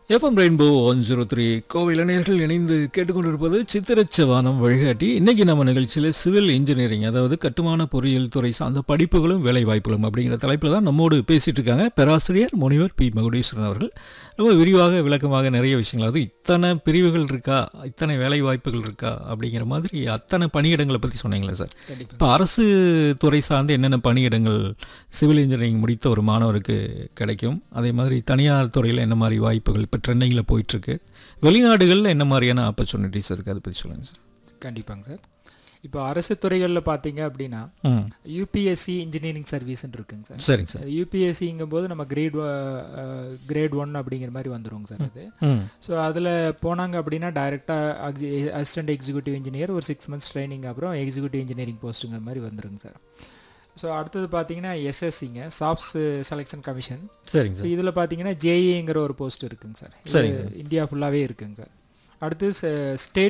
FM rainbow one zero three Kovai இளைஞர்கள் இணைந்து கேட்டுக்கொண்டிருப்பது சித்திரச்சவானம் வழிகாட்டி இன்னைக்கு நம்ம நிகழ்ச்சியில் சிவில் இன்ஜினியரிங் அதாவது கட்டுமான பொறியியல் துறை சார்ந்த படிப்புகளும் வேலை வாய்ப்புகளும் அப்படிங்கிற தலைப்பில் தான் நம்மோடு பேசிட்டு இருக்காங்க பேராசிரியர் முனிவர் பி மகுடீஸ்வரன் அவர்கள் ரொம்ப விரிவாக விளக்கமாக நிறைய விஷயங்கள் அதாவது இத்தனை பிரிவுகள் இருக்கா இத்தனை வேலை வாய்ப்புகள் இருக்கா அப்படிங்கிற மாதிரி அத்தனை பணியிடங்களை பற்றி சொன்னீங்களே சார் கண்டிப்பாக இப்போ அரசு துறை சார்ந்து என்னென்ன பணியிடங்கள் சிவில் இன்ஜினியரிங் முடித்த ஒரு மாணவருக்கு கிடைக்கும் அதே மாதிரி தனியார் துறையில் என்ன மாதிரி வாய்ப்புகள் இப்போ ட்ரெண்டிங்கில் போயிட்டுருக்கு வெளிநாடுகளில் என்ன மாதிரியான ஆப்பர்ச்சுனிட்டிஸ் இருக்குது அதை பற்றி சொல்லுங்கள் சார் கண்டிப்பாங்க சார் இப்போ அரசு துறைகளில் பார்த்தீங்க அப்படின்னா ம் யூபிஎஸ்சி இன்ஜினியரிங் சர்வீஸ்ன்னு இருக்குங்க சார் சரிங்க சார் யூபிஎஸ்சிங்கும் போது நம்ம கிரேட் கிரேட் ஒன் அப்படிங்கிற மாதிரி வந்துருங்க சார் அது ம் ஸோ அதில் போனாங்க அப்படின்னா டைரெக்டாக அசிஸ்டன்ட் எக்ஸிக்யூட்டிவ் இன்ஜினியர் ஒரு சிக்ஸ் மந்த்ஸ் ட்ரைனிங் அப்புறம் எக்ஸிக்யூட்டிவ் இன்ஜினியரிங் போஸ்ட்டுங்கிற மாதிரி வந்துருங்க சார் ஸோ அடுத்தது பார்த்தீங்கன்னா எஸ்எஸ்சிங்க சாஃப்ட்ஸ் செலெக்ஷன் கமிஷன் சரிங்க ஸோ சார் இதில் பார்த்தீங்கன்னா ஜேஇங்கிற ஒரு போஸ்ட் இருக்குங்க சார் இது சரிங்க சார். இந்தியா ஃபுல்லாகவே இருக்குங்க சார் அடுத்து ஸ்டேட்